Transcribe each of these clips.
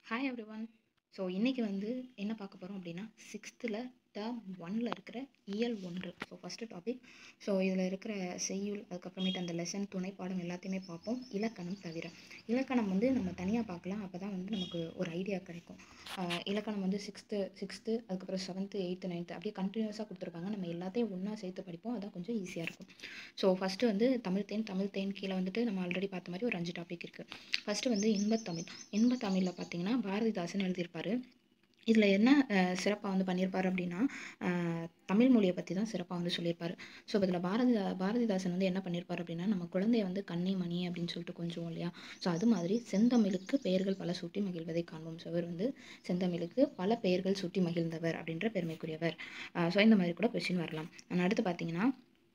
hi every one so இன்றைக்கி வந்து என்ன பார்க்க போகிறோம் அப்படின்னா சிக்ஸ்த்தில் டேர்ம் ஒன்னில் இருக்கிற இயல் ஒன்று ஸோ ஃபஸ்ட்டு டாபிக் ஸோ இதில் இருக்கிற செய்யுள் அதுக்கப்புறமேட்டு அந்த லெசன் துணைப்பாடம் எல்லாத்தையுமே பார்ப்போம் இலக்கணம் தவிர இலக்கணம் வந்து நம்ம தனியாக பார்க்கலாம் அப்போ தான் வந்து நமக்கு ஒரு ஐடியா கிடைக்கும் ஆஹ் இலக்கணம் வந்து சிக்ஸ்த்து சிக்ஸ்த்து அதுக்கப்புறம் செவன்த்து எயித்து நைன்த்து அப்படியே கண்டினியூஸாக கொடுத்துருப்பாங்க நம்ம எல்லாத்தையும் ஒன்றா சேர்த்து படிப்போம் அதான் கொஞ்சம் ஈஸியாக இருக்கும் ஸோ ஃபஸ்ட்டு வந்து தமிழ் தேன் தமிழ் தேன் கீழே வந்துட்டு நம்ம ஆல்ரெடி பார்த்த மாதிரி ஒரு அஞ்சு டாபிக் இருக்குது ஃபஸ்ட்டு வந்து இன்பத்தமிழ் இன்பத்தமிழில் பார்த்தீங்கன்னா பாரதிதாசன் எழுதியிருப்பார் இதில் என்ன சிறப்பாக வந்து பண்ணியிருப்பார் அப்படின்னா அஹ், தமிழ் மொழியை பற்றி தான் சிறப்பாக வந்து சொல்லியிருப்பார் ஸோ இதில் பாரதி பாரதிதாசன் வந்து என்ன பண்ணியிருப்பார் அப்படின்னா நம்ம குழந்தைய வந்து கண்ணி மணி அப்படின்னு சொல்லிட்டு கொஞ்சம் இல்லையா ஸோ அது மாதிரி செந்தமிழுக்கு பெயர்கள் பல சூட்டி மகிழ்வதை காண்போம் ஸோ இவர் வந்து செந்தமிழுக்கு பல பெயர்கள் சூட்டி மகிழ்ந்தவர் அப்படின்ற பெருமைக்குரியவர் ஸோ இந்த மாதிரி கூட கொஸ்டின் வரலாம் நான் அடுத்து பார்த்தீங்கன்னா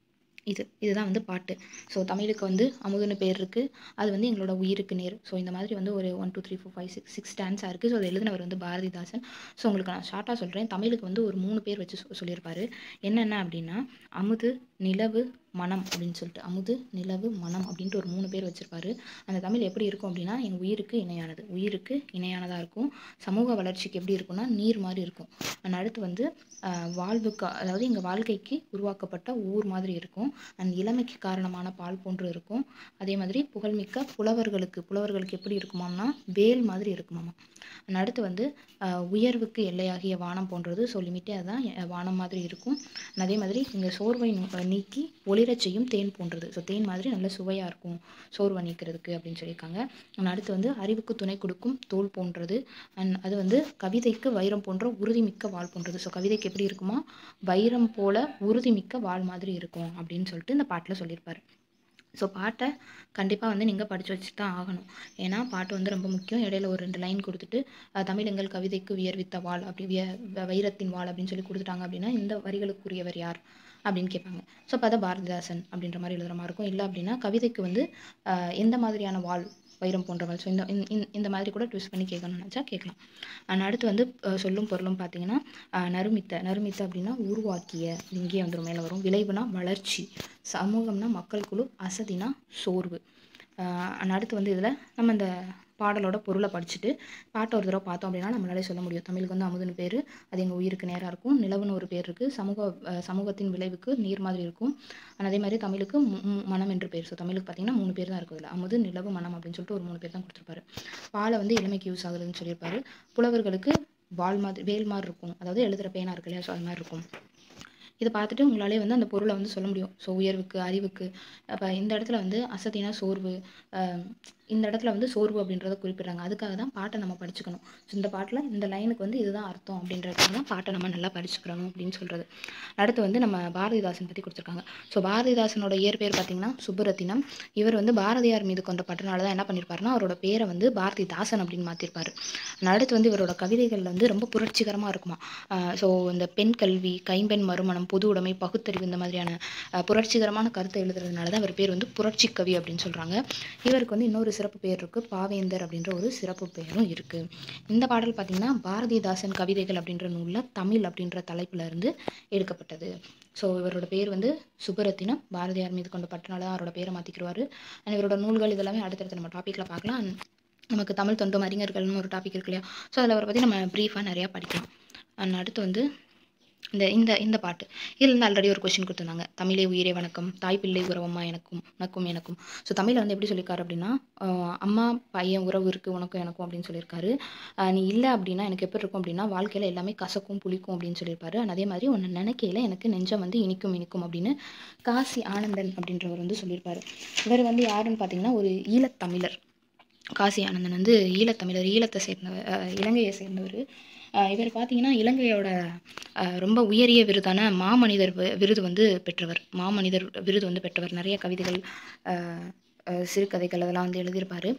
இது இதுதான் வந்து பாட்டு ஸோ தமிழுக்கு வந்து அமுதுன்னு பேர் இருக்குது அது வந்து எங்களோட உயிருக்கு நேர் ஸோ இந்த மாதிரி வந்து ஒரு one two three four five six six ஸ்டான்ஸாக இருக்குது ஸோ அதை எழுதினவர் வந்து பாரதிதாசன் ஸோ உங்களுக்கு நான் ஷார்ட்டாக சொல்கிறேன் தமிழுக்கு வந்து ஒரு மூணு பேர் வச்சு சொ- சொல்லியிருப்பாரு என்னென்ன அப்படின்னா அமுது நிலவு மனம் அப்படின்னு சொல்லிட்டு அமுது நிலவு மனம் அப்படின்ட்டு ஒரு மூணு பேர் வச்சிருப்பாரு அந்த தமிழ் எப்படி இருக்கும் அப்படின்னா எங்கள் உயிருக்கு இணையானது உயிருக்கு இணையானதாக இருக்கும் சமூக வளர்ச்சிக்கு எப்படி இருக்கும்னா நீர் மாதிரி இருக்கும் அண்ட் அடுத்து வந்து ஆஹ், வாழ்வுக்கு அதாவது எங்கள் வாழ்க்கைக்கு உருவாக்கப்பட்ட ஊர் மாதிரி இருக்கும் அண்ட் இளமைக்கு காரணமான பால் போன்று இருக்கும் அதே மாதிரி புகழ்மிக்க புலவர்களுக்கு புலவர்களுக்கு எப்படி இருக்குமாம்னா வேல் மாதிரி இருக்குமாமா அண்ட் அடுத்து வந்து ஆஹ், உயர்வுக்கு எல்லையாகிய வானம் போன்றது ஸோ லிமிட்டே அதான் அஹ், வானம் மாதிரி இருக்கும் and அதே மாதிரி இங்கே சோர்வை நு- நீக்கி ஒளிரச் செய்யும் தேன் போன்றது ஸோ தேன் மாதிரி நல்ல சுவையாக இருக்கும் சோர்வை நீக்கிறதுக்கு அப்படின்னு சொல்லியிருக்காங்க and அடுத்து வந்து அறிவுக்கு துணை கொடுக்கும் தோல் போன்றது அண்ட் அது வந்து கவிதைக்கு வைரம் போன்ற உறுதிமிக்க வாள் போன்றது ஸோ கவிதைக்கு எப்படி இருக்குமா வைரம் போல உறுதிமிக்க வாள் மாதிரி இருக்கும் அப்படின்னு சொல்லிட்டு இந்த பாட்டில் சொல்லியிருப்பாரு ஸோ பாட்டை கண்டிப்பாக வந்து நீங்கள் படித்து வச்சு தான் ஆகணும் ஏன்னா பாட்டு வந்து ரொம்ப முக்கியம் இடையில ஒரு ரெண்டு லைன் கொடுத்துட்டு அஹ், தமிழெங்கள் கவிதைக்கு வியர்வித்த வாள் அப்படி விய வ- வைரத்தின் வாள் அப்படின்னு சொல்லி கொடுத்துட்டாங்க அப்படின்னா இந்த வரிகளுக்குரியவர் யார் அப்படின்னு கேட்பாங்க ஸோ அப்போ அதை பாரதிதாசன் அப்படின்ற மாதிரி எழுதுற மாதிரி இருக்கும் இல்லை அப்படின்னா கவிதைக்கு வந்து அஹ், எந்த மாதிரியான வாள் வைரம் போன்றவள் ஸோ இந்த இந்த- இந்த- இந்த மாதிரி கூட ட்விஸ்ட் பண்ணி கேட்கணும்னு நினச்சா கேட்கலாம் அண்ட் அடுத்து வந்து அஹ், சொல்லும் பொருளும் பார்த்தீங்கன்னா அஹ், நறுமித்த நறுமித்த அப்படின்னா உருவாக்கிய இது இங்கேயே வந்துடும் மேலே வரும் விளைவுனா வளர்ச்சி சமூகம்னா மக்கள் குழு அசதினா சோர்வு அஹ், and அடுத்து வந்து இதில் நம்ம இந்த பாடலோட பொருளை படிச்சுட்டு பாட்டை ஒரு தடவை பார்த்தோம் அப்படின்னா நம்மளாலே சொல்ல முடியும் தமிழுக்கு வந்து அமுதுன்னு பேர் அது எங்கள் உயிருக்கு நேராக இருக்கும் நிலவுன்னு ஒரு பேர் இருக்குது சமூக அஹ், சமூகத்தின் விளைவுக்கு நீர் மாதிரி இருக்கும் and அதே மாதிரி தமிழுக்கு மு- மு- மனம் என்று பேர் ஸோ தமிழுக்கு பார்த்தீங்கன்னா மூணு பேர் தான் இருக்குது இதில் அமுது நிலவு மனம் அப்படின்னு சொல்லிட்டு ஒரு மூணு பேர் தான் கொடுத்துருப்பாரு பாலை வந்து இளமைக்கு யூஸ் ஆகுதுன்னு சொல்லியிருப்பாரு புலவர்களுக்கு வால் மாதிரி வேல் மாதிரி இருக்கும் அதாவது எழுதுகிற பேனா இருக்கு இல்லையா ஸோ அது மாதிரி இருக்கும் இதை பார்த்துட்டு உங்களாலே வந்து அந்த பொருளை வந்து சொல்ல முடியும் ஸோ உயர்வுக்கு அறிவுக்கு அப்போ இந்த இடத்துல வந்து அசதினா சோர்வு ஆஹ் இந்த இடத்துல வந்து சோர்வு அப்படின்றத குறிப்பிடுறாங்க அதுக்காக தான் பாட்டை நம்ம படிச்சுக்கணும் ஸோ இந்த பாட்டில் இந்த லைனுக்கு வந்து இதுதான் அர்த்தம் அப்படின்றதுக்காக தான் பாட்டை நம்ம நல்லா படிச்சுக்கிறணும் அப்படின்னு சொல்கிறது அடுத்து வந்து நம்ம பாரதிதாசன் பற்றி கொடுத்துருக்காங்க ஸோ பாரதிதாசனோட இயற்பெயர் பார்த்தீங்கன்னா சுப்புரத்தினம் இவர் வந்து பாரதியார் மீது கொண்ட பற்றுனால தான் என்ன பண்ணியிருப்பாருன்னா அவரோட பேரை வந்து பாரதிதாசன் அப்படின்னு மாற்றிருப்பாரு அடுத்து வந்து இவரோட கவிதைகள் வந்து ரொம்ப புரட்சிகரமாக இருக்குமா ஸோ இந்த பெண் கல்வி கைம்பெண் மறுமணம் பொது உடைமை பகுத்தறிவு இந்த மாதிரியான அஹ், புரட்சிகரமான கருத்தை எழுதுறதுனால தான் இவர் பேர் வந்து புரட்சி கவி அப்படின்னு சொல்கிறாங்க இவருக்கு வந்து இன்னொரு சிறப்பு பேர் இருக்குது பாவேந்தர் அப்படின்ற ஒரு சிறப்பு பெயரும் இருக்குது இந்த பாடல் பார்த்திங்கன்னா பாரதிதாசன் கவிதைகள் அப்படின்ற நூலில் தமிழ் அப்படின்ற தலைப்புல இருந்து எடுக்கப்பட்டது ஸோ இவரோட பேர் வந்து சுப்பரத்தினம் பாரதியார் மீது கொண்ட பற்றுனால தான் அவரோட பேரை மாற்றிக்கிடுவார் அண்ட் இவரோட நூல்கள் இதெல்லாமே அடுத்தடுத்து நம்ம டாப்பிக்கில் பார்க்கலாம் And நமக்கு தமிழ் தொண்டும் அறிஞர்கள்னு ஒரு டாபிக் இருக்கு இல்லையா ஸோ அதில் அவரை பற்றி நம்ம ப்ரீஃபாக நிறையா படிக்கலாம் அண்ட் அடுத்து வந்து இந்த இந்த இந்த பாட்டு இதில் இருந்து ஆல்ரெடி ஒரு கொஸ்டின் கொடுத்துருந்தாங்க தமிழே உயிரே வணக்கம் தாய் பிள்ளை உறவம்மா எனக்கும் உனக்கும் எனக்கும் ஸோ தமிழில் வந்து எப்படி சொல்லியிருக்காரு அப்படின்னா ஆஹ் அம்மா பையன் உறவு இருக்குது உனக்கும் எனக்கும் அப்படின்னு சொல்லியிருக்காரு ஆஹ் நீ இல்லை அப்படின்னா எனக்கு எப்படி இருக்கும் அப்படின்னா வாழ்க்கையில் எல்லாமே கசக்கும் புளிக்கும் அப்படின்னு சொல்லியிருப்பாரு And அதே மாதிரி உன்னை நினைக்கையில எனக்கு நெஞ்சம் வந்து இனிக்கும் இனிக்கும் அப்படின்னு காசி ஆனந்தன் அப்படின்றவர் வந்து சொல்லியிருப்பாரு இவர் வந்து யாருன்னு பார்த்தீங்கன்னா ஒரு ஈழத்தமிழர் காசி ஆனந்தன் வந்து ஈழத்தமிழர் ஈழத்தை சேர்ந்தவர் அஹ் இலங்கையை சேர்ந்தவர் அஹ் இவர் பார்த்தீங்கன்னா இலங்கையோட அஹ் ரொம்ப உயரிய விருதான மாமனிதர் வி- விருது வந்து பெற்றவர் மாமனிதர் விருது வந்து பெற்றவர் நிறைய கவிதைகள் அஹ் அஹ் சிறுகதைகள் அதெல்லாம் வந்து எழுதியிருப்பார்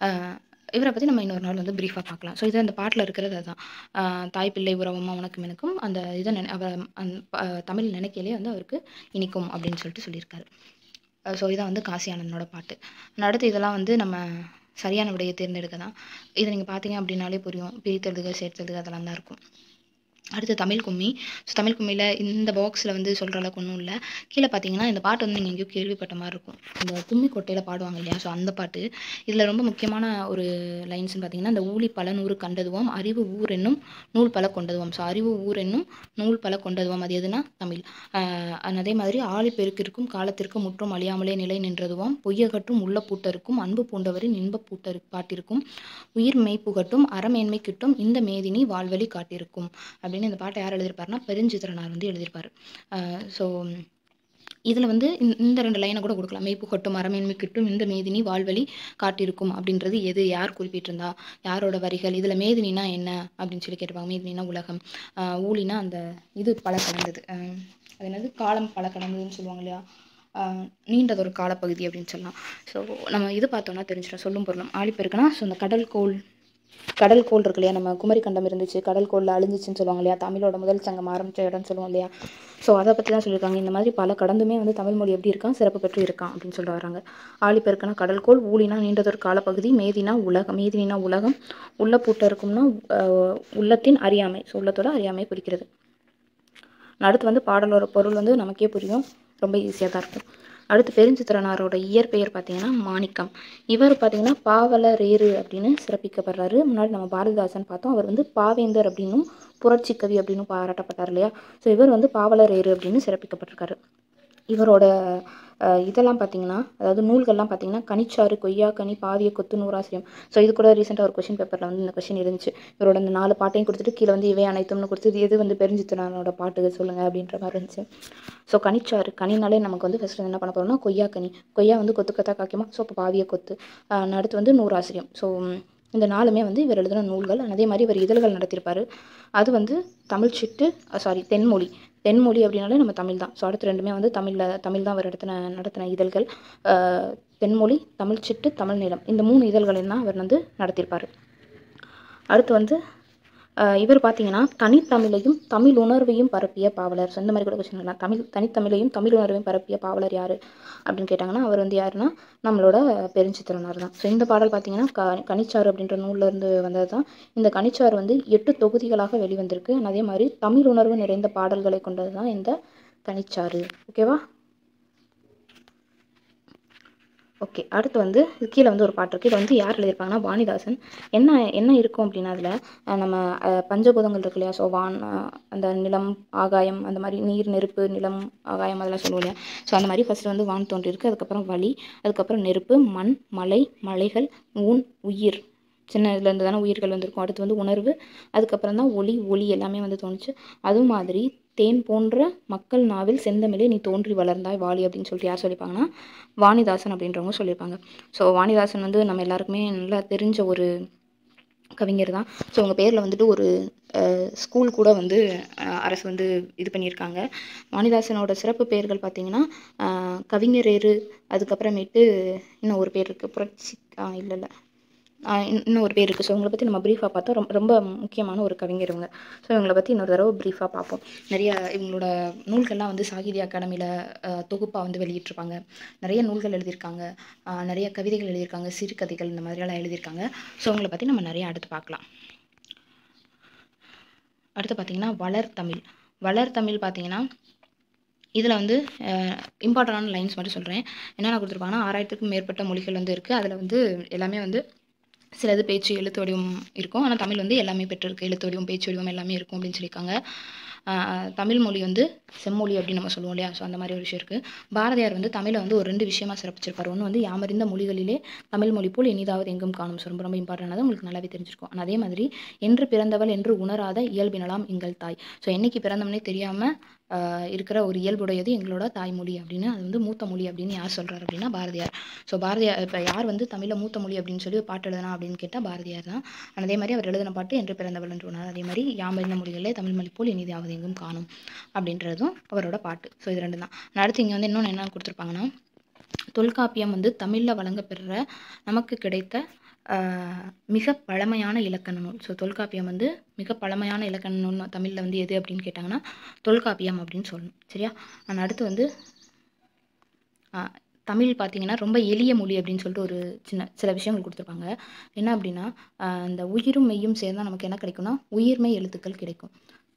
இவரை பற்றி நம்ம இன்னொரு நாள் வந்து ப்ரீஃபாக பார்க்கலாம் ஸோ இது அந்த பாட்டில் இருக்கிறது அதுதான் அஹ் தாய் பிள்ளை உறவமா உனக்கும் எனக்கும் அந்த இதை நினை அவர் அந்த ப- தமிழ் நினைக்கையிலே வந்து அவருக்கு இனிக்கும் அப்படின்னு சொல்லிட்டு சொல்லியிருக்காரு ஸோ இதான் வந்து காசி ஆனந்தனோட பாட்டு And அடுத்து இதெல்லாம் வந்து நம்ம சரியான விடையை தேர்ந்தெடுக்க தான் இதை நீங்கள் பார்த்தீங்க அப்படின்னாலே புரியும் பிரித்தெழுதுக சேர்த்தெழுதுக அதெல்லாம் தான் இருக்கும் அடுத்து தமிழ் கும்மி ஸோ தமிழ் கும்மியில் இந்த பாக்ஸில் வந்து சொல்கிற அளவுக்கு ஒன்றும் இல்லை கீழே பார்த்தீங்கன்னா இந்த பாட்டு வந்து நீங்கள் எங்கேயோ கேள்விப்பட்ட மாதிரி இருக்கும் இந்த கும்மி கொட்டையில் பாடுவாங்க இல்லையா ஸோ அந்த பாட்டு இதில் ரொம்ப முக்கியமான ஒரு லைன்ஸ்னு பார்த்தீங்கன்னா இந்த ஊழி பல நூறு கண்டதுவாம் அறிவு ஊர் என்னும் நூல் பல கொண்டதுவாம் ஸோ அறிவு ஊர் என்னும் நூல் பல கொண்டதுவாம் அது எதுனா தமிழ் ஆஹ் அதே மாதிரி ஆழி பெருக்கிற்கும் காலத்திற்கும் முற்றும் அழியாமலே நிலை நின்றதுவாம் பொய்யகற்றும் உள்ள பூட்டருக்கும் அன்பு பூண்டவரின் இன்ப பூட்டரு காட்டிருக்கும் உயிர் மெய்ப்புகட்டும் அறமேன்மை கிட்டும் இந்த மேதினி வாழ்வழி காட்டியிருக்கும் அப்படின்னு இந்த பாட்டை யார் எழுதியிருப்பாருன்னா பெருஞ்சித்திரனார் வந்து எழுதியிருப்பார் ஸோ இதில் வந்து இந்த- இந்த ரெண்டு லைனை கூட கொடுக்கலாம் மெய்ப்பு கொட்டும் அறமேன்மை கிட்டும் இந்த மேதினி வாழ்வழி காட்டியிருக்கும் அப்படின்றது எது யார் குறிப்பிட்டிருந்தா யாரோட வரிகள் இதில் மேதினினா என்ன அப்படின்னு சொல்லி கேட்டிருப்பாங்க மேதினினா உலகம் ஆஹ் ஊழினா அந்த இது பல கடந்தது ஆஹ் அது என்னது காலம் பல கடந்ததுன்னு சொல்லுவாங்க இல்லையா ஆஹ் நீண்டதொரு காலப்பகுதி அப்படின்னு சொல்லலாம் ஸோ நம்ம இது பார்த்தோம்னா தெரிஞ்சிடும் சொல்லும் பொருளும் ஆழிப்பெருக்குன்னா ஸோ இந்த கடல் கோள் கடல் கோள் இருக்கு இல்லையா நம்ம குமரி கண்டம் இருந்துச்சு கடல் கோளில் அழிஞ்சிச்சுன்னு சொல்லுவாங்க இல்லையா தமிழோட முதல் சங்கம் ஆரம்பித்த இடம்னு சொல்லுவோம் இல்லையா ஸோ அதை பற்றி தான் சொல்லியிருக்காங்க இந்த மாதிரி பல கடந்துமே வந்து தமிழ் மொழி எப்படி இருக்கான் சிறப்பு பெற்று இருக்கான் அப்படின்னு சொல்லிட்டு வராங்க ஆழிப்பெருக்குனா கடல்கோள் ஊழினா நீண்டதொரு காலப்பகுதி மேதினா உலகம் மேதினா உலகம் உள்ள பூட்ட இருக்கும்னா ஆஹ் உள்ளத்தின் அறியாமை ஸோ உள்ளத்தோட அறியாமை குறிக்கிறது அடுத்து வந்து பாடலோட பொருள் வந்து நமக்கே புரியும் ரொம்ப ஈஸியாக தான் இருக்கும் அடுத்து பெருஞ்சித்திரனாரோட இயற்பெயர் பார்த்தீங்கன்னா மாணிக்கம் இவர் பார்த்தீங்கன்னா பாவலரேறு அப்படின்னு சிறப்பிக்கப்படுறாரு முன்னாடி நம்ம பாரதிதாசன் பார்த்தோம் அவர் வந்து பாவேந்தர் அப்படின்னும் புரட்சி கவி அப்படின்னு பாராட்டப்பட்டார் இல்லையா ஸோ இவர் வந்து பாவலரேறு அப்படின்னு சிறப்பிக்கப்பட்டிருக்காரு இவரோட அஹ், இதெல்லாம் பார்த்தீங்கன்னா அதாவது நூல்கள்லாம் பார்த்தீங்கன்னா கனிச்சாறு கொய்யா கனி பாவிய கொத்து நூறாசிரியம் ஸோ இது கூட ரீசெண்டாக ஒரு கொஷின் பேப்பரில் வந்து இந்த கொஷின் இருந்துச்சு இவரோட இந்த நாலு பாட்டையும் கொடுத்துட்டு கீழே வந்து இவை அனைத்தும்னு கொடுத்து இது எது வந்து பெருஞ்சித்திரனோட பாட்டுகள் சொல்லுங்கள் அப்படின்ற மாதிரி இருந்துச்சு ஸோ கனிச்சாறு கனினாலே நமக்கு வந்து ஃபஸ்ட்டு என்ன பண்ண போகிறோம்னா கொய்யா கனி கொய்யா வந்து கொத்து கொத்தா காய்க்குமா ஸோ இப்போ பாவிய கொத்து அஹ், அடுத்து வந்து நூறாசிரியம் ஸோ இந்த நாலுமே வந்து இவர் எழுதின நூல்கள் அதே மாதிரி இவர் இதழ்கள் நடத்தியிருப்பார் அது வந்து தமிழ் சிட்டு சாரி தென்மொழி தென்மொழி அப்படின்னாலே நம்ம தமிழ் தான் ஸோ அடுத்து ரெண்டுமே வந்து தமிழில் தமிழ் தான் அவர் நடத்தின நடத்தின இதழ்கள் அஹ், தென்மொழி தமிழ் சிட்டு தமிழ் நிலம் இந்த மூணு இதழ்களையும் தான் அவர் வந்து நடத்தியிருப்பார் அடுத்து வந்து அஹ், இவர் பார்த்தீங்கன்னா தனித்தமிழையும் தமிழ் உணர்வையும் பரப்பிய பாவலர் ஸோ இந்த மாதிரி கூட கொஸ்டின் எல்லாம் தமிழ் தனித்தமிழையும் தமிழ் உணர்வையும் பரப்பிய பாவலர் யார் அப்படின்னு கேட்டாங்கன்னா அவர் வந்து யாருன்னா நம்மளோட பெருஞ்சித்திரனார் தான் ஸோ இந்த பாடல் பார்த்தீங்கன்னா க கனிச்சாறு அப்படின்ற நூல்ல இருந்து வந்தது தான் இந்த கனிச்சாறு வந்து எட்டு தொகுதிகளாக வெளிவந்திருக்கு அதே மாதிரி தமிழ் உணர்வு நிறைந்த பாடல்களை கொண்டது தான் இந்த கனிச்சாறு ஓகேவா ஓகே அடுத்து வந்து இது கீழே வந்து ஒரு பாட்டு இருக்குது இதை வந்து யார் எழுதியிருப்பாங்கன்னா வாணிதாசன் என்ன என்ன இருக்கும் அப்படின்னா அதில் நம்ம அஹ், பஞ்சபூதங்கள் இருக்கு இல்லையா ஸோ வான் அஹ், அந்த நிலம் ஆகாயம் அந்த மாதிரி நீர் நெருப்பு நிலம் ஆகாயம் அதெல்லாம் சொல்லுவோம் இல்லையா ஸோ அந்த மாதிரி ஃபஸ்ட்டு வந்து வான் தோன்றியிருக்கு அதுக்கப்புறம் வழி அதுக்கப்புறம் நெருப்பு மண் மலை மலைகள் ஊன் உயிர் சின்ன இதுல இருந்து தானே உயிர்கள் வந்திருக்கும் அடுத்து வந்து உணர்வு அதுக்கப்புறம் தான் ஒளி ஒளி எல்லாமே வந்து தோணுச்சு அது மாதிரி தேன் போன்ற மக்கள் நாவில் செந்தமிழே நீ தோன்றி வளர்ந்தாய் வாலி அப்படின்னு சொல்லிட்டு யார் சொல்லியிருப்பாங்கன்னா வாணிதாசன் அப்படின்றவங்க சொல்லியிருப்பாங்க ஸோ வாணிதாசன் வந்து நம்ம எல்லாருக்குமே நல்லா தெரிஞ்ச ஒரு கவிஞர் தான் ஸோ உங்கள் பேரில் வந்துட்டு ஒரு ஸ்கூல் கூட வந்து அஹ், அரசு வந்து இது பண்ணியிருக்காங்க வாணிதாசனோட சிறப்பு பெயர்கள் பார்த்தீங்கன்னா அஹ், கவிஞரேறு அதுக்கப்புறமேட்டு இன்னும் ஒரு பேர் இருக்குது புரட்சி இல்லை இல்லை இன்னும் ஒரு பேர் இருக்குது ஸோ இவங்களை பற்றி நம்ம ப்ரீஃபாக பார்த்தோம் ரொம்ப ரொம்ப முக்கியமான ஒரு கவிஞர் இவங்க ஸோ இவங்களை பற்றி இன்னொரு தடவை ப்ரீஃபாக பார்ப்போம் நிறைய இவங்களோட நூல்கள்லாம் வந்து சாகித்ய அகாடமியில் தொகுப்பாக வந்து வெளியிட்டிருப்பாங்க நிறைய நூல்கள் எழுதியிருக்காங்க அஹ், நிறைய கவிதைகள் எழுதியிருக்காங்க சிறுகதைகள் இந்த மாதிரியெல்லாம் எழுதியிருக்காங்க ஸோ அவங்கள பற்றி நம்ம நிறைய அடுத்து பார்க்கலாம் அடுத்து பார்த்தீங்கன்னா வளர் தமிழ் வளர் தமிழ் பார்த்தீங்கன்னா இதில் வந்து இம்பார்ட்டண்டான லைன்ஸ் மட்டும் சொல்கிறேன் என்னென்ன கொடுத்துருப்பாங்கன்னா ஆறாயிரத்துக்கும் மேற்பட்ட மொழிகள் வந்து இருக்குது அதில் வந்து எல்லாமே வந்து சிலது பேச்சு எழுத்து வடிவம் இருக்கும் ஆனால் தமிழ் வந்து எல்லாமே பெற்றிருக்கு எழுத்து வடிவம் பேச்சு வடிவம் எல்லாமே இருக்கும் அப்படின்னு சொல்லியிருக்காங்க ஆஹ் தமிழ் மொழி வந்து செம்மொழி அப்படின்னு நம்ம சொல்லுவோம் இல்லையா ஸோ அந்த மாதிரி ஒரு விஷயம் இருக்குது பாரதியார் வந்து தமிழை வந்து ஒரு ரெண்டு விஷயமா சிறப்பிச்சிருப்பார் ஒன்று வந்து யாமறிந்த மொழிகளிலே தமிழ் மொழி போல் இனிதாவது எங்கும் காணும் ஸோ ரொம்ப ரொம்ப இம்பார்ட்டண்டானது உங்களுக்கு நல்லாவே தெரிஞ்சிருக்கும் ஆனால் அதே மாதிரி என்று பிறந்தவள் என்று உணராத இயல்பினலாம் எங்கள் தாய் ஸோ என்னைக்கு பிறந்தோம்னே தெரியாமல் இருக்கிற ஒரு இயல்புடையது எங்களோட தாய்மொழி அப்படின்னு அது வந்து மூத்த மொழி அப்படின்னு யார் சொல்கிறார் அப்படின்னா பாரதியார் ஸோ பாரதியார் இப்போ யார் வந்து தமிழில் மூத்த மொழி அப்படின்னு சொல்லி பாட்டு எழுதுனா அப்படின்னு கேட்டால் பாரதியார் தான் அதே மாதிரி அவர் எழுதின பாட்டு என்று பிறந்தவள் என்று உணர் அதே மாதிரி யாமறிந்த மொழிகளே தமிழ் மொழி போல் இனிதாவது எங்கும் காணும் அப்படின்றதும் அவரோட பாட்டு ஸோ இது ரெண்டு தான் அடுத்து இங்கே வந்து இன்னொன்று என்ன கொடுத்துருப்பாங்கன்னா தொல்காப்பியம் வந்து தமிழில் வழங்கப்பெறுற நமக்கு கிடைத்த ஆஹ், மிக பழமையான இலக்கண நூல் ஸோ தொல்காப்பியம் வந்து மிக பழமையான இலக்கண நூல் தமிழில் வந்து எது அப்படின்னு கேட்டாங்கன்னா தொல்காப்பியம் அப்படின்னு சொல்லணும் சரியா அண்ட் அடுத்து வந்து ஆஹ், தமிழ் பார்த்தீங்கன்னா ரொம்ப எளிய மொழி அப்படின்னு சொல்லிட்டு ஒரு சின்ன சில விஷயங்கள் கொடுத்துருப்பாங்க என்ன அப்படின்னா ஆஹ், இந்த உயிரும் மெய்யும் சேர்ந்தால் நமக்கு என்ன கிடைக்கும்னா உயிர்மெய் எழுத்துக்கள் கிடைக்கும்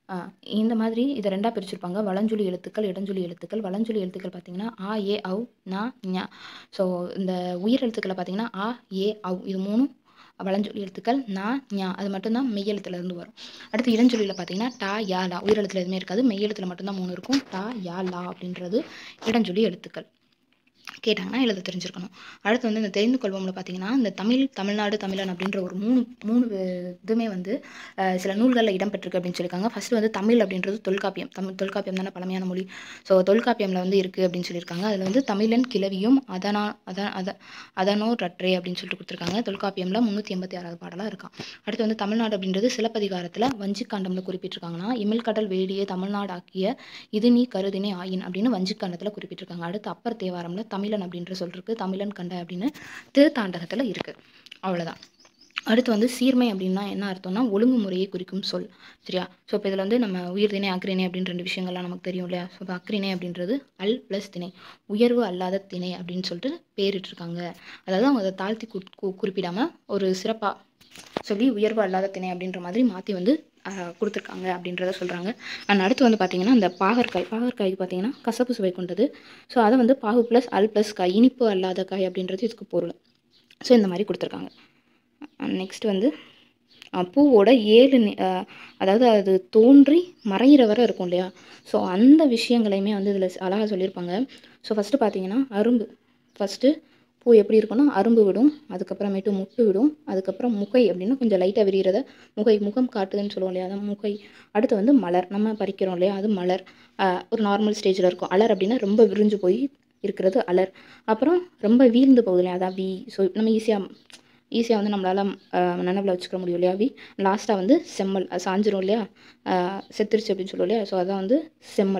இந்த மாதிரி இதை ரெண்டாக பிரிச்சிருப்பாங்க வலஞ்சொலி எழுத்துக்கள் இடஞ்சொலி எழுத்துக்கள் வலஞ்சொலி எழுத்துக்கள் பார்த்தீங்கன்னா ஆ ஏ ஔ நா ஞ ஸோ இந்த உயிர் எழுத்துக்களை பார்த்தீங்கன்னா ஆ ஏ ஔ இது மூணும் வலஞ்சொலி எழுத்துக்கள் நா ஞா அது மட்டும்தான் மெய்யெழுத்துல இருந்து வரும் அடுத்து இடஞ்சொல்லியில் பார்த்தீங்கன்னா டா யா லா உயிரெழுத்துல எதுவுமே இருக்காது மெய்யெழுத்துல மட்டும்தான் மூணு இருக்கும் டா யா லா அப்படின்றது இடஞ்சொல்லி எழுத்துக்கள் கேட்டாங்கன்னா எழுத தெரிஞ்சிருக்கணும் அடுத்து வந்து இந்த தெரிந்து கொள்வோம்ல பார்த்தீங்கன்னா இந்த தமிழ் தமிழ்நாடு தமிழன் அப்படின்ற ஒரு மூணு மூணு வே- இதுவுமே வந்து அஹ், சில நூல்களில் இடம்பெற்றிருக்கு அப்படின்னு சொல்லியிருக்காங்க ஃபர்ஸ்ட் வந்து தமிழ் அப்படின்றது தொல்காப்பியம் தமிழ் தொல்காப்பியம் தானே பழமையான மொழி ஸோ தொல்காப்பியமில் வந்து இருக்குது அப்படின்னு சொல்லியிருக்காங்க அதில் வந்து தமிழன் கிளவியும் அதனா அத அத அதனோ ரற்றே அப்படின்னு சொல்லிட்டு கொடுத்துருக்காங்க தொல்காப்பியமில் முந்நூற்றி எண்பத்தி ஆறாவது பாடலாக இருக்கான் அடுத்து வந்து தமிழ்நாடு அப்படின்றது சிலப்பதிகாரத்தில் வஞ்சிக்காண்டம்ல குறிப்பிட்டிருக்காங்கன்னா இமிழ்கடல் வேலியே தமிழ்நாடு ஆக்கிய இது நீ கருதினே ஆயின் அப்படின்னு வஞ்சிக்காண்டத்தில் குறிப்பிட்டிருக்காங்க அடுத்து அப்பர் தேவாரம்ல தமிழன் அப்படின்ற சொல்லிருக்கு தமிழன் கண்ட அப்படின்னு திருத்தாண்டகத்தில் இருக்குது அவ்வளோதான் அடுத்து வந்து சீர்மை அப்படின்னா என்ன அர்த்தம்னா ஒழுங்குமுறையை குறிக்கும் சொல் சரியா ஸோ இப்போ இதில் வந்து நம்ம உயிர்திணை அக்ரிணை அப்படின்னு ரெண்டு விஷயங்கள்லாம் நமக்கு தெரியும் இல்லையா ஸோ இப்போ அக்ரிணை அப்படின்றது அல் ப்ளஸ் திணை உயர்வு அல்லாத திணை அப்படின்னு சொல்லிட்டு பேரிட்டிருக்காங்க அதாவது அவங்க அதை தாழ்த்தி கு கு- குறிப்பிடாம ஒரு சிறப்பாக சொல்லி உயர்வு அல்லாத திணை அப்படின்ற மாதிரி மாற்றி வந்து ஆஹ், கொடுத்துருக்காங்க அப்படின்றத சொல்கிறாங்க அண்ட் அடுத்து வந்து பார்த்தீங்கன்னா இந்த பாகற்காய் பாகற்காய்க்கு பார்த்தீங்கன்னா கசப்பு சுவை கொண்டது ஸோ அதை வந்து பாகு ப்ளஸ் அல் ப்ளஸ் காய் இனிப்பு அல்லாத காய் அப்படின்றது இதுக்கு பொருள் ஸோ இந்த மாதிரி கொடுத்துருக்காங்க நெக்ஸ்ட் வந்து அஹ், பூவோட ஏழு நி- அஹ், அதாவது அது தோன்றி மறையிற வரை இருக்கும் இல்லையா ஸோ அந்த விஷயங்களையுமே வந்து இதில் அழகாக சொல்லியிருப்பாங்க ஸோ ஃபஸ்ட்டு பார்த்தீங்கன்னா அரும்பு ஃபஸ்ட்டு பூ எப்படி இருக்கும்னா அரும்பு விடும் அதுக்கப்புறமேட்டு முட்டு விடும் அதுக்கப்புறம் முகை அப்படின்னா கொஞ்சம் லைட்டாக விரிகிறத முகை முகம் காட்டுதுன்னு சொல்லுவோம் இல்லையா அதான் முகை அடுத்து வந்து மலர் நம்ம பறிக்கிறோம் இல்லையா அது மலர் அஹ், ஒரு நார்மல் ஸ்டேஜில் இருக்கும் அலர் அப்படின்னா ரொம்ப விரிஞ்சு போய் இருக்கிறது அலர் அப்புறம் ரொம்ப வீழ்ந்து போகுது இல்லையா அதான் வி ஸோ நம்ம ஈஸியாக ஈஸியாக வந்து நம்மளால் நினைவில் வச்சுக்க முடியும் இல்லையா வி லாஸ்ட்டாக வந்து செம்மல் அது சாஞ்சிரும் இல்லையா அஹ் செத்துருச்சு அப்படின்னு சொல்லுவோம் இல்லையா ஸோ அதான் வந்து செம்மல்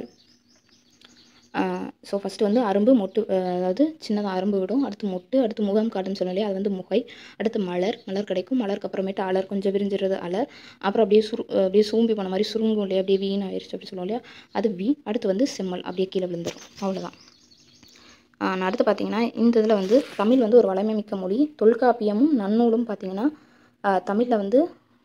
ஸோ ஃபஸ்ட்டு வந்து அரும்பு மொட்டு அஹ் அதாவது சின்னதாக அரும்பு விடும் அடுத்து மொட்டு அடுத்து முகம் காட்டுன்னு சொன்னோம் இல்லையா அது வந்து முகை அடுத்து மலர் மலர் கிடைக்கும் மலருக்கு அப்புறமேட்டு அலர் கொஞ்சம் விரிஞ்சிடுறது அலர் அப்புறம் அப்படியே சுரு அஹ் அப்படியே சூம்பி போன மாதிரி சுருங்கும் இல்லையா அப்படியே வீண் ஆயிடுச்சு அப்படி சொல்லுவோம் இல்லையா அது வி அடுத்து வந்து செம்மல் அப்படியே கீழே விழுந்துடும் அவ்வளோதான் ஆஹ் அடுத்து பார்த்தீங்கன்னா இந்த இதில் வந்து தமிழ் வந்து ஒரு வளமை மிக்க மொழி தொல்காப்பியமும் நன்னூலும் பார்த்தீங்கன்னா தமிழில் வந்து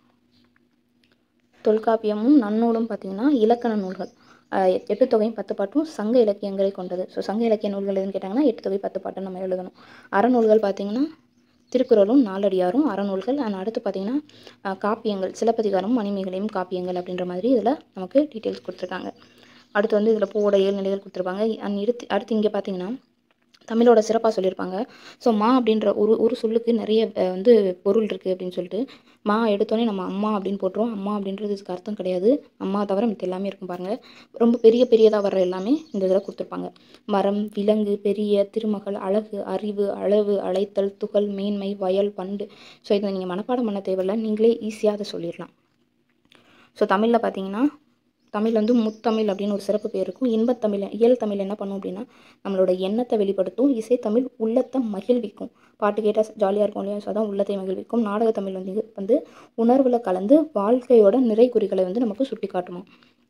தொல்காப்பியமும் நன்னூலும் பார்த்தீங்கன்னா இலக்கண நூல்கள் ஆஹ் எ- எட்டு தொகையும் பத்து பாட்டும் சங்க இலக்கியங்களை கொண்டது ஸோ சங்க இலக்கிய நூல்கள் எதுன்னு கேட்டாங்கன்னா எட்டு தொகை பத்து பாட்டு நம்ம எழுதணும் அறநூல்கள் பார்த்தீங்கன்னா திருக்குறளும் நாலடியாரும் அறநூல்கள் அண்ட் அடுத்து பார்த்தீங்கன்னா ஆஹ் காப்பியங்கள் சிலப்பதிகாரமும் மணிமேகலையும் காப்பியங்கள் அப்படின்ற மாதிரி இதில் நமக்கு டீட்டெயில்ஸ் கொடுத்துருக்காங்க அடுத்து வந்து இதில் பூவோட ஏழு நிலைகள் கொடுத்துருப்பாங்க அண்ட் அடுத்து அடுத்து இங்கே பார்த்தீங்கன்னா தமிழோட சிறப்பாக சொல்லியிருப்பாங்க ஸோ மா அப்படின்ற ஒரு ஒரு சொல்லுக்கு நிறைய அஹ், வந்து பொருள் இருக்குது அப்படின்னு சொல்லிட்டு மா எடுத்தோடனே நம்ம அம்மா அப்படின்னு போட்டுருவோம் அம்மா அப்படின்றது இதுக்கு அர்த்தம் கிடையாது அம்மா தவிர மித்த எல்லாமே இருக்கும் பாருங்கள் ரொம்ப பெரிய பெரியதாக வர்ற எல்லாமே இந்த இதில் கொடுத்துருப்பாங்க மரம் விலங்கு பெரிய திருமகள் அழகு அறிவு அளவு அழைத்தல் துகள் மேன்மை வயல் பண்டு ஸோ இதை நீங்கள் மனப்பாடம் பண்ண தேவையில்ல நீங்களே ஈஸியாக அதை சொல்லிடலாம் ஸோ தமிழில் பார்த்தீங்கன்னா தமிழ் வந்து முத்தமிழ் அப்படின்னு ஒரு சிறப்பு பேர் இருக்கும் இன்பத்தமிழ் இயல் தமிழ் என்ன பண்ணும் அப்படின்னா நம்மளோட எண்ணத்தை வெளிப்படுத்தும் இசைத்தமிழ் உள்ளத்தை மகிழ்விக்கும் பாட்டு கேட்டால் ஜாலியாக இருக்கும் இல்லையா ஸோ அதான் உள்ளத்தை மகிழ்விக்கும் நாடகத்தமிழ் வந்து வந்து உணர்வில் கலந்து வாழ்க்கையோட நிறை குறிகளை வந்து நமக்கு சுட்டி காட்டுமா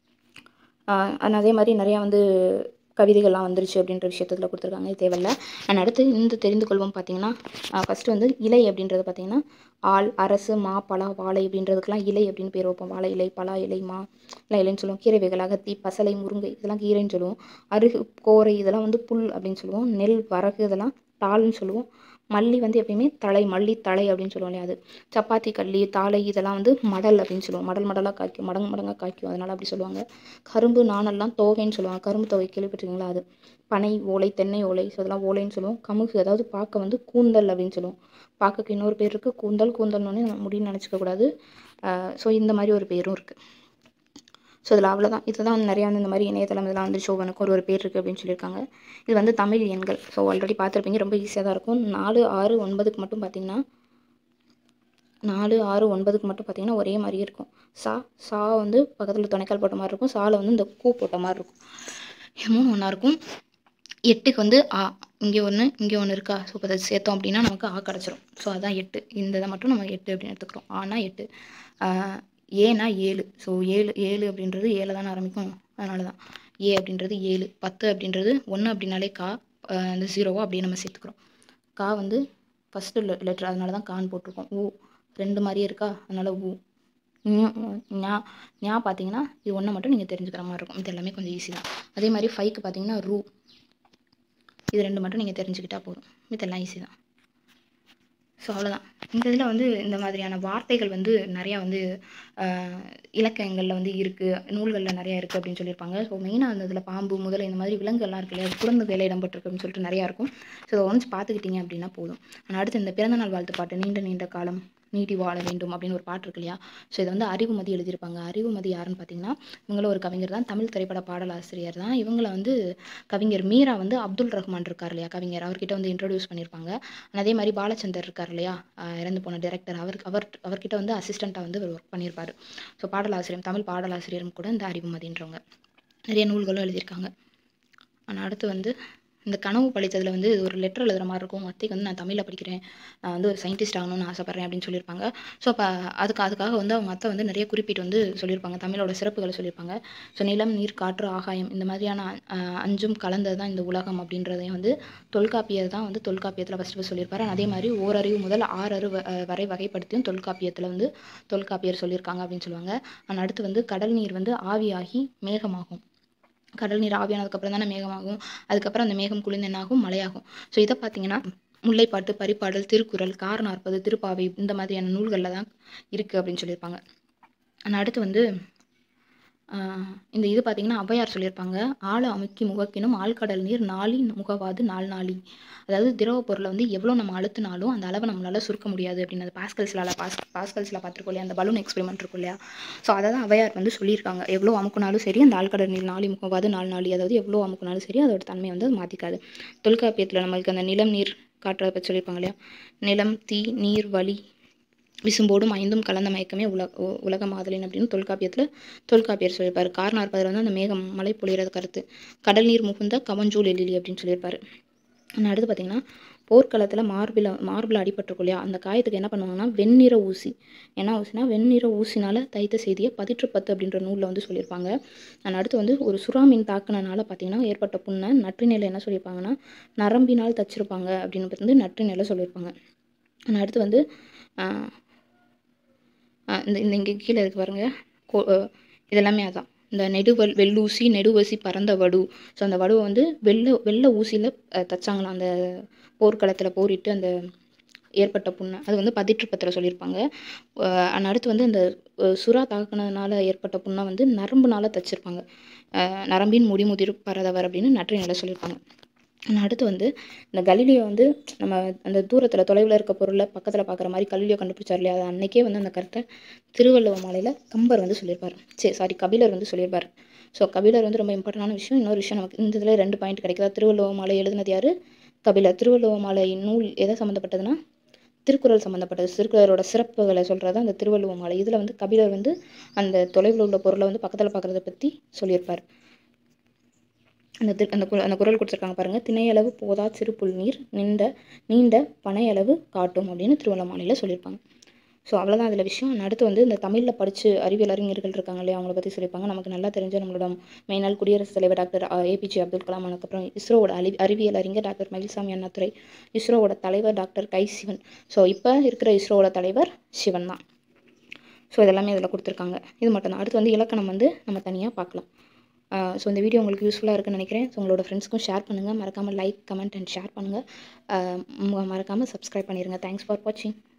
ஆஹ் and அதே மாதிரி நிறையா வந்து கவிதைகள்லாம் வந்துருச்சு அப்படின்ற விஷயத்தில் கொடுத்துருக்காங்க இது தேவையில்ல அண்ட் அடுத்து இந்த தெரிந்து கொள்வோம் பார்த்தீங்கன்னா ஃபஸ்ட்டு வந்து இலை அப்படின்றது பார்த்தீங்கன்னா ஆள் அரசு மா பலா வாழை அப்படின்றதுக்கெல்லாம் இலை அப்படின்னு பேர் வைப்போம் வாழை இலை பலா இலை மா எல்லாம் இலைன்னு சொல்லுவோம் கீரை வகைகள் அகத்தி பசலை முருங்கை இதெல்லாம் கீரைன்னு சொல்லுவோம் அருகு கோரை இதெல்லாம் வந்து புல் அப்படின்னு சொல்லுவோம் நெல் வரகு இதெல்லாம் தாள்னு சொல்லுவோம் மல்லி வந்து எப்பயுமே தழை மல்லி தழை அப்படின்னு சொல்லுவோம் இல்லையா அது சப்பாத்தி கள்ளி தாளை இதெல்லாம் வந்து மடல் அப்படின்னு சொல்லுவோம் மடல் மடலாக காய்க்கும் மடங்கு மடங்காக காய்க்கும் அதனால் அப்படி சொல்லுவாங்க கரும்பு நாணெல்லாம் தோகைன்னு சொல்லுவாங்க கரும்பு தொகை கேள்விப்பட்டிருக்கீங்களா அது பனை ஓலை தென்னை ஓலை ஸோ அதெல்லாம் ஓலைன்னு சொல்லுவோம் கமுகு அதாவது பார்க்க வந்து கூந்தல் அப்படின்னு சொல்லுவோம் பார்க்கக்கு இன்னொரு பேர் இருக்குது கூந்தல் கூந்தல்னு நம்ம முடின்னு நினச்சிக்க கூடாது ஸோ இந்த மாதிரி ஒரு பேரும் இருக்குது ஸோ இதில் அவ்வளோதான் இதுதான் வந்து நிறையா வந்து இந்த மாதிரி இணையதளம் இதெல்லாம் வந்து ஷோவனுக்கு ஒரு ஒரு பேர் இருக்குது அப்படின்னு சொல்லியிருக்காங்க இது வந்து தமிழ் எண்கள் ஸோ ஆல்ரெடி பார்த்துருப்பீங்க ரொம்ப ஈஸியாக தான் இருக்கும் நாலு ஆறு ஒன்பதுக்கு மட்டும் பார்த்தீங்கன்னா நாலு ஆறு ஒன்பதுக்கு மட்டும் பார்த்தீங்கன்னா ஒரே மாதிரியே இருக்கும் சா சா வந்து பக்கத்தில் துணைக்கால் போட்ட மாதிரி இருக்கும் சால வந்து இந்த கூ போட்ட மாதிரி இருக்கும் இது மூணு ஒன்றா இருக்கும் எட்டுக்கு வந்து ஆ இங்கே ஒன்று இங்கே ஒன்று இருக்கா ஸோ இப்போ அதை சேர்த்தோம் அப்படின்னா நமக்கு ஆ கிடச்சிரும் ஸோ அதான் எட்டு இந்த இதை மட்டும் நம்ம எட்டு அப்படின்னு எடுத்துக்கிறோம் ஆனா எட்டு ஆஹ் ஏனா ஏழு ஸோ ஏழு ஏழு அப்படின்றது ஏழு தானே ஆரம்பிக்கும் அதனால தான் ஏ அப்படின்றது ஏழு பத்து அப்படின்றது ஒன்று அப்படின்னாலே கா ஆஹ் அந்த ஜீரோவா அப்படியே நம்ம சேர்த்துக்கிறோம் கா வந்து ஃபஸ்ட்டு லெட்டர் அதனால தான் கான் போட்டிருக்கோம் ஊ ரெண்டு மாதிரியே இருக்கா அதனால ஊ ஞா ஞா பார்த்தீங்கன்னா இது ஒன்றை மட்டும் நீங்கள் தெரிஞ்சுக்கிற மாதிரி இருக்கும் இது எல்லாமே கொஞ்சம் ஈஸி தான் அதே மாதிரி ஃபைவ்க்கு பார்த்தீங்கன்னா ரூ இது ரெண்டு மட்டும் நீங்கள் தெரிஞ்சுக்கிட்டா போதும் இதெல்லாம் ஈஸி தான் ஸோ அவ்வளோதான் இந்த இதில் வந்து இந்த மாதிரியான வார்த்தைகள் வந்து நிறையா வந்து ஆஹ், இலக்கியங்களில் வந்து இருக்குது நூல்களில் நிறையா இருக்குது அப்படின்னு சொல்லியிருப்பாங்க ஸோ மெயினாக அந்த இதில் பாம்பு முதலை இந்த மாதிரி விலங்குகள்லாம் இருக்கு இல்லையா குழந்தை வேலை இடம்பெற்றிருக்கு அப்படின்னு சொல்லிட்டு நிறையா இருக்கும் ஸோ அதை ஒன்ஸ் பார்த்துக்கிட்டீங்க அப்படின்னா போதும் ஆனால் அடுத்து இந்த பிறந்தநாள் வாழ்த்து பாட்டு நீண்ட நீண்ட காலம் நீட்டி வாழ வேண்டும் அப்படின்னு ஒரு பாட்டு இருக்கு இல்லையா ஸோ இதை வந்து அறிவுமதி எழுதியிருப்பாங்க அறிவுமதி யாருன்னு பார்த்தீங்கன்னா இவங்களும் ஒரு கவிஞர் தான் தமிழ் திரைப்பட பாடலாசிரியர் தான் இவங்கள வந்து கவிஞர் மீரா வந்து அப்துல் ரஹ்மான் இருக்கார் இல்லையா கவிஞர் அவர்கிட்ட வந்து இன்ட்ரடியூஸ் பண்ணியிருப்பாங்க அதே மாதிரி பாலச்சந்தர் இருக்கார் இல்லையா ஆஹ் இறந்து போன டைரக்டர் அவருக்கு அவர் அவர்கிட்ட வந்து அசிஸ்டண்ட்டாக வந்து அவர் ஒர்க் பண்ணியிருப்பார் ஸோ பாடலாசிரியர் தமிழ் பாடலாசிரியரும் கூட இந்த அறிவுமதின்றவங்க நிறைய நூல்களும் எழுதியிருக்காங்க ஆனால் அடுத்து வந்து இந்த கனவு பழித்ததில் வந்து இது ஒரு லெட்டர் எழுதுகிற மாதிரி இருக்கும் உங்க அத்தைக்கு வந்து நான் தமிழில் படிக்கிறேன் நான் வந்து ஒரு சயின்டிஸ்ட் ஆகணும்னு ஆசைப்பட்றேன் அப்படின்னு சொல்லியிருப்பாங்க ஸோ அப்போ அதுக்கு அதுக்காக வந்து அவங்க அத்தை வந்து நிறைய குறிப்பிட்டு வந்து சொல்லியிருப்பாங்க தமிழோட சிறப்புகளை சொல்லியிருப்பாங்க ஸோ நிலம் நீர் காற்று ஆகாயம் இந்த மாதிரியான அஹ், அஞ்சும் கலந்தது தான் இந்த உலகம் அப்படின்றதையும் வந்து தொல்காப்பியர் தான் வந்து தொல்காப்பியத்தில் ஃபஸ்ட்டு ஃபஸ்ட் சொல்லியிருப்பாரு அதே மாதிரி ஓரறிவு முதல் ஆறறிவு அஹ், வரை வகைப்படுத்தியும் தொல்காப்பியத்தில் வந்து தொல்காப்பியர் சொல்லியிருக்காங்க அப்படின்னு சொல்லுவாங்க ஆனால் அடுத்து வந்து கடல் நீர் வந்து ஆவியாகி மேகமாகும் கடல் நீர் ஆவியானதுக்கப்புறம் தானே மேகமாகும் அதுக்கப்புறம் அந்த மேகம் குளிர்ந்து என்னாகும் மழையாகும் ஸோ இதை பார்த்தீங்கன்னா முல்லைப்பாட்டு பரிபாடல் திருக்குறள் கார் நாற்பது திருப்பாவை இந்த மாதிரியான நூல்களில் தான் இருக்குது அப்படின்னு சொல்லியிருப்பாங்க ஆனால் அடுத்து வந்து ஆஹ் இந்த இது பார்த்தீங்கன்னா ஔவையார் சொல்லியிருப்பாங்க ஆழ அமுக்கி முகக்கினும் ஆழ்கடல் நீர் நாளி முகவாது நாள் நாளி அதாவது திரவ பொருளை வந்து எவ்வளோ நம்ம அழுத்தினாலும் அந்த அளவை நம்மளால் சுருக்க முடியாது அப்படின்னு அது பாஸ்கல்ஸில் பாஸ் பாஸ்கல்ஸில் பார்த்துருக்கோம் இல்லையா அந்த பலூன் எக்ஸ்பெரிமெண்ட் இருக்கும் இல்லையா ஸோ அதை தான் ஔவையார் வந்து சொல்லியிருக்காங்க எவ்வளோ அமுக்குனாலும் சரி அந்த ஆழ்கடல் நீர் நாளி முகவாது நாள் நாளி அதாவது எவ்வளோ அமுக்குனாலும் சரி அதோட தன்மையை வந்து அது மாற்றிக்காது தொல்காப்பியத்தில் நம்மளுக்கு அந்த நிலம் நீர் காற்றை பற்றி சொல்லியிருப்பாங்க இல்லையா நிலம் தீ நீர் வழி விசும்போடும் ஐந்தும் கலந்த மயக்கமே உல உ- உலக மாதலின் அப்படின்னு தொல்காப்பியத்தில் தொல்காப்பியர் சொல்லியிருப்பாரு கார்னார்பதில் வந்து அந்த மேகம் மழை பொழியறது கருத்து கடல் நீர் முகுந்த கவஞ்சூல் எழிலி அப்படின்னு சொல்லியிருப்பாரு ஆனால் அடுத்து பார்த்தீங்கன்னா போர்க்களத்தில் மார்பில் மார்பில் அடிபட்டிருக்கும் இல்லையா அந்த காயத்துக்கு என்ன பண்ணுவாங்கன்னா வெண்ணிற ஊசி என்ன ஊசினா வெண்ணிற ஊசினால தைத்த செய்தியை பதிற்றுப்பத்து அப்படின்ற நூலில் வந்து சொல்லியிருப்பாங்க ஆனால் அடுத்து வந்து ஒரு சுறாமீன் தாக்குனனால பார்த்தீங்கன்னா ஏற்பட்ட புண்ணை நற்றினையில் என்ன சொல்லியிருப்பாங்கன்னா நரம்பினால் தச்சிருப்பாங்க அப்படின்னு வந்து நற்றினையில் சொல்லியிருப்பாங்க ஆனால் அடுத்து வந்து ஆஹ், ஆஹ் இந்த இந்த இங்கே கீழே இருக்கு பாருங்க கோ அஹ் இதெல்லாமே அதான் இந்த நெடுவல் வெள்ளூசி நெடுவசி பறந்த வடு ஸோ அந்த வடுவை வந்து வெள்ளை வெள்ளை ஊசியில் தச்சாங்களாம் அந்த போர்க்களத்தில் போரிட்டு அந்த ஏற்பட்ட புண்ணை அது வந்து பதிற்றுப்பத்தில் சொல்லியிருப்பாங்க அஹ் and அடுத்து வந்து அந்த அஹ் சுறா தாக்குனதுனால ஏற்பட்ட புண்ணை வந்து நரம்புனால தச்சிருப்பாங்க அஹ் நரம்பின் முடிமுதிர் பரதவர் அப்படின்னு நற்றினையில் சொல்லியிருப்பாங்க and அடுத்து வந்து இந்த கலீலியோ வந்து நம்ம அந்த தூரத்தில் தொலைவில் இருக்க பொருளை பக்கத்தில் பார்க்குற மாதிரி கலீலியோ கண்டுபிடிச்சார் இல்லையா அது அன்னைக்கே வந்து அந்த கருத்தை திருவள்ளுவ மாலையில் கம்பர் வந்து சொல்லியிருப்பார் சரி சாரி கபிலர் வந்து சொல்லியிருப்பார் ஸோ கபிலர் வந்து ரொம்ப இம்பார்ட்டண்டான விஷயம் இன்னொரு விஷயம் நமக்கு இந்த இதில் ரெண்டு பாயிண்ட் கிடைக்குதா திருவள்ளுவ மாலை எழுதினது யார் கபிலர் திருவள்ளுவ மாலை நூல் எதை சம்மந்தப்பட்டதுன்னா திருக்குறள் சம்மந்தப்பட்டது திருக்குறளோட சிறப்புகளை சொல்கிறது அந்த திருவள்ளுவ மாலை இதில் வந்து கபிலர் வந்து அந்த தொலைவில் உள்ள பொருளை வந்து பக்கத்தில் பார்க்குறத பற்றி சொல்லியிருப்பார் அந்த திரு அந்த கு- அந்த குரல் கொடுத்துருக்காங்க பாருங்க திணையளவு போதா சிறு புல் நீர் நின்ற நீண்ட பனையளவு காட்டும் அப்படின்னு திருவண்ணாமலையில் சொல்லியிருப்பாங்க ஸோ அவ்வளோதான் அதில் விஷயம் And அடுத்து வந்து இந்த தமிழில் படித்து அறிவியல் அறிஞர்கள் இருக்காங்க இல்லையா அவங்கள பற்றி சொல்லியிருப்பாங்க நமக்கு நல்லா தெரிஞ்ச நம்மளோட மெயினால் குடியரசுத் தலைவர் டாக்டர் ஏபிஜே அப்துல் கலாம் அதுக்கப்புறம் இஸ்ரோவோட அறி அறிவியல் அறிஞர் டாக்டர் மயில்சாமி அண்ணாதுரை இஸ்ரோவோட தலைவர் டாக்டர் கை சிவன் ஸோ இப்போ இருக்கிற இஸ்ரோவோட தலைவர் சிவன் தான் ஸோ இதெல்லாமே இதில் கொடுத்துருக்காங்க இது மட்டும்தான் அடுத்து வந்து இலக்கணம் வந்து நம்ம தனியாக பார்க்கலாம் ஸோ இந்த வீடியோ உங்களுக்கு யூஸ்ஃபுல்லாக இருக்குன்னு நினைக்கிறேன் ஸோ உங்களோட ஃப்ரெண்ட்ஸ்க்கும் ஷேர் பண்ணுங்கள் மறக்காமல் லைக் கமெண்ட் அண்ட் ஷேர் பண்ணுங்கள் மறக்காமல் சப்ஸ்கிரைப் பண்ணிடுங்க தேங்க்ஸ் ஃபார் வாட்சிங்